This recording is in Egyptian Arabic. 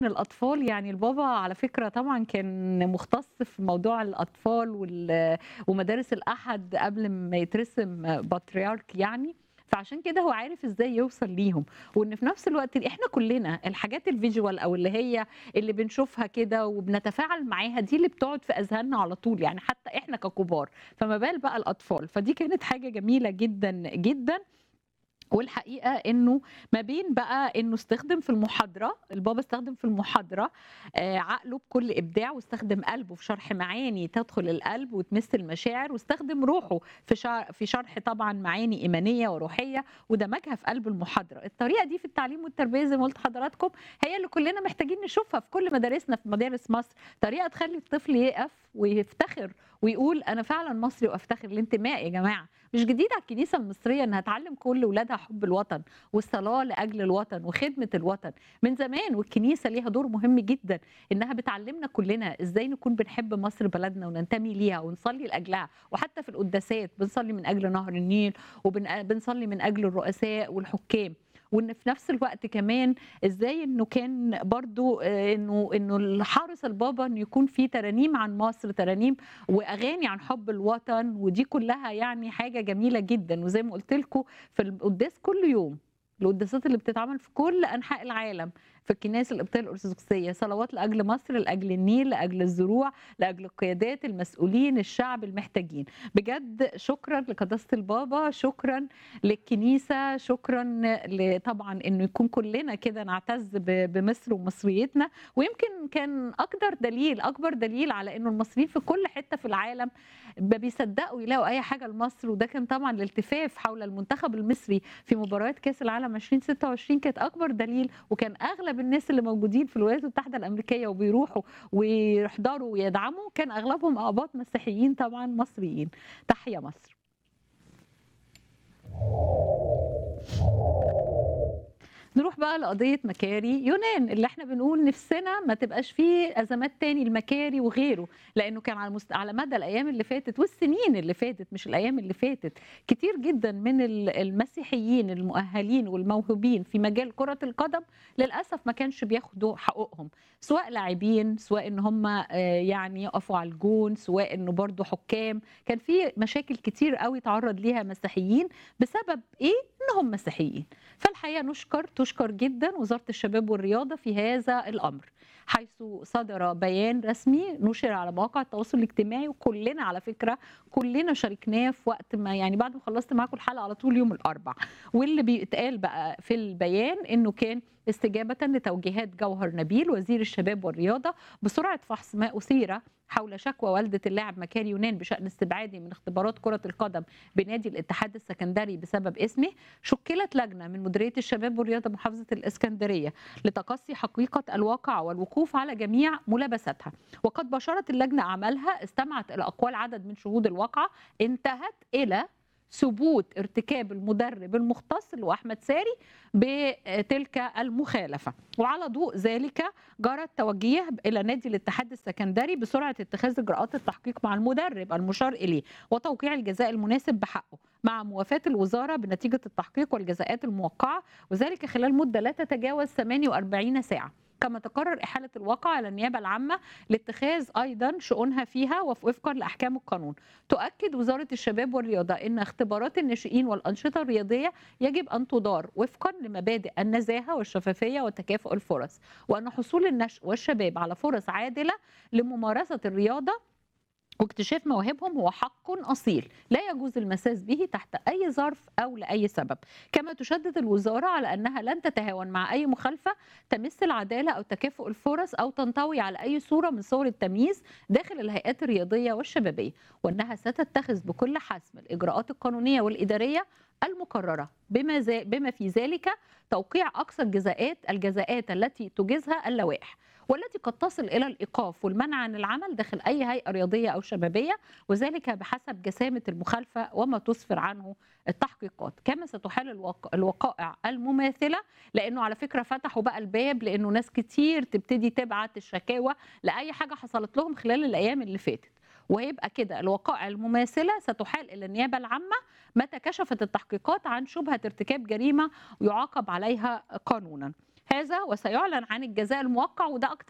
الأطفال يعني البابا على فكرة طبعًا كان مختص في موضوع الأطفال وال ومدارس الأحد قبل ما يترسم بطريرك يعني، فعشان كده هو عارف إزاي يوصل ليهم، وإن في نفس الوقت إحنا كلنا الحاجات الvisual أو اللي هي اللي بنشوفها كده وبنتفاعل معاها دي اللي بتقعد في أذهاننا على طول، يعني حتى إحنا ككبار، فما بال بقى الأطفال، فدي كانت حاجة جميلة جدًا، جدًا. والحقيقة إنه ما بين بقى إنه استخدم في المحاضرة، البابا استخدم في المحاضرة آآ عقله بكل إبداع، واستخدم قلبه في شرح معاني تدخل القلب وتمس المشاعر، واستخدم روحه في شر في شرح طبعًا معاني إيمانية وروحية ودمجها في قلب المحاضرة. الطريقة دي في التعليم والتربية زي ما قُلت لحضراتكم هي اللي كلنا محتاجين نشوفها في كل مدارسنا في مدارس مصر، طريقة تخلّي الطفل يقف ويفتخر ويقول أنا فعلًا مصري وأفتخر، الانتماء يا جماعة، مش جديد على الكنيسة المصرية إنها تعلّم كل ولادها حب الوطن والصلاة لأجل الوطن وخدمة الوطن، من زمان والكنيسة ليها دور مهم جدًا إنها بتعلّمنا كلنا إزاي نكون بنحب مصر بلدنا وننتمي ليها ونصلي لأجلها، وحتى في القداسات بنصلي من أجل نهر النيل وبن بنصلي من أجل الرؤساء والحكام، وإن في نفس الوقت كمان إزاي إنه كان برضه آآ إنه إنه الحرِص البابا إنه يكون في ترانيم عن مصر، ترانيم وأغاني عن حب الوطن، ودي كلها يعني حاجة جميلة جدًا، وزي ما قُلت لكم في القداس كل يوم، القداسات اللي بتتعمل في كل أنحاء العالم، في الكنائس القبطية الأرثوذكسية، صلوات لأجل مصر، لأجل النيل، لأجل الزروع، لأجل القيادات، المسؤولين، الشعب، المحتاجين. بجد شكرًا لقداسة البابا، شكرًا للكنيسة، شكرًا ل طبعًا إنه يكون كلنا كده نعتز ب بمصر ومصريتنا، ويمكن كان أكتر دليل أكبر دليل على إنه المصريين في كل حتة في العالم ما بيصدقوا يلاقوا أي حاجة لمصر، وده كان طبعًا الالتفاف حول المنتخب المصري في مباريات كأس العالم 2026 كانت أكبر دليل، وكان أغلب الناس اللي موجودين في الولايات المتحدة الأمريكية وبيروحوا ويحضروا ويدعموا كان أغلبهم آباط مسيحيين طبعًا مصريين. تحيا مصر. نروح بقى لقضية مكاري يونان، اللي إحنا بنقول نفسنا ما تبقاش في أزمات تاني لمكاري وغيره، لإنه كان على مست على مدى الأيام اللي فاتت والسنين اللي فاتت مش الأيام اللي فاتت، كتير جدًا من ال المسيحيين المؤهلين والموهوبين في مجال كرة القدم للأسف ما كانش بياخدوا حقوقهم، سواء لاعبين، سواء إن هم آآ يعني يقفوا على الجون، سواء إنه برضه حكام، كان في مشاكل كتير أوي اتعرّض ليها مسيحيين بسبب إيه؟ إنهم مسيحيين. فالحقيقة نُشكر تُشكر جدًا وزارة الشباب والرياضة في هذا الأمر، حيث صدر بيان رسمي نُشر على مواقع التواصل الاجتماعي وكلنا على فكرة كلنا شاركناه في وقت ما يعني بعد ما خلّصت معاكم الحلقة على طول يوم الأربع، واللي بيتقال بقى في البيان إنه كان استجابةً لتوجيهات جوهر نبيل وزير الشباب والرياضة بسرعة فحص ما أثير حول شكوى والدة اللاعب مكاري يونان بشأن استبعاده من اختبارات كرة القدم بنادي الاتحاد السكندري بسبب اسمه، شُكِّلت لجنة من مديرية الشباب والرياضة محافظة الإسكندرية لتقصي حقيقة الواقع والوقوف على جميع ملابساتها، وقد باشرت اللجنة أعمالها استمعت إلى أقوال عدد من شهود الواقعة انتهت إلى ثبوت ارتكاب المدرب المختص اللي هو أحمد ساري بتلك المخالفة، وعلى ضوء ذلك جرى التوجيه إلى نادي الاتحاد السكندري بسرعة اتخاذ إجراءات التحقيق مع المدرب المشار إليه، وتوقيع الجزاء المناسب بحقه، مع موافاة الوزارة بنتيجة التحقيق والجزاءات الموقعة، وذلك خلال مدة لا تتجاوز 48 ساعة. كما تقرر إحالة الواقعة إلى النيابة العامة لاتخاذ أيضًا شؤونها فيها وفقًا لأحكام القانون. تؤكد وزارة الشباب والرياضة إن اختبارات الناشئين والأنشطة الرياضية يجب أن تُدار وفقًا لمبادئ النزاهة والشفافية وتكافؤ الفرص، وأن حصول النشء والشباب على فرص عادلة لممارسة الرياضة واكتشاف مواهبهم هو حق أصيل لا يجوز المساس به تحت أي ظرف أو لأي سبب. كما تشدد الوزارة على أنها لن تتهاون مع أي مخالفة تمس العدالة أو تكافؤ الفرص أو تنطوي على أي صورة من صور التمييز داخل الهيئات الرياضية والشبابية، وأنها ستتخذ بكل حزم الإجراءات القانونية والإدارية المقررة بما ذ بما في ذلك توقيع أقصى الجزاءات الجزاءات التي تُجيزها اللوائح، والتي قد تصل إلى الإيقاف والمنع عن العمل داخل أي هيئة رياضية أو شبابية، وذلك بحسب جسامة المخالفة وما تُسفر عنه التحقيقات. كما ستُحال الوق الوقائع المماثلة لإنه على فكرة فتحوا بقى الباب لإنه ناس كتير تبتدي تبعت الشكاوى لأي حاجة حصلت لهم خلال الأيام اللي فاتت. وهيبقى كده الوقائع المماثلة ستُحال إلى النيابة العامة متى كشفت التحقيقات عن شبهة ارتكاب جريمة يُعاقب عليها قانونًا. هذا وسيعلن عن الجزاء الموقع وده اكتر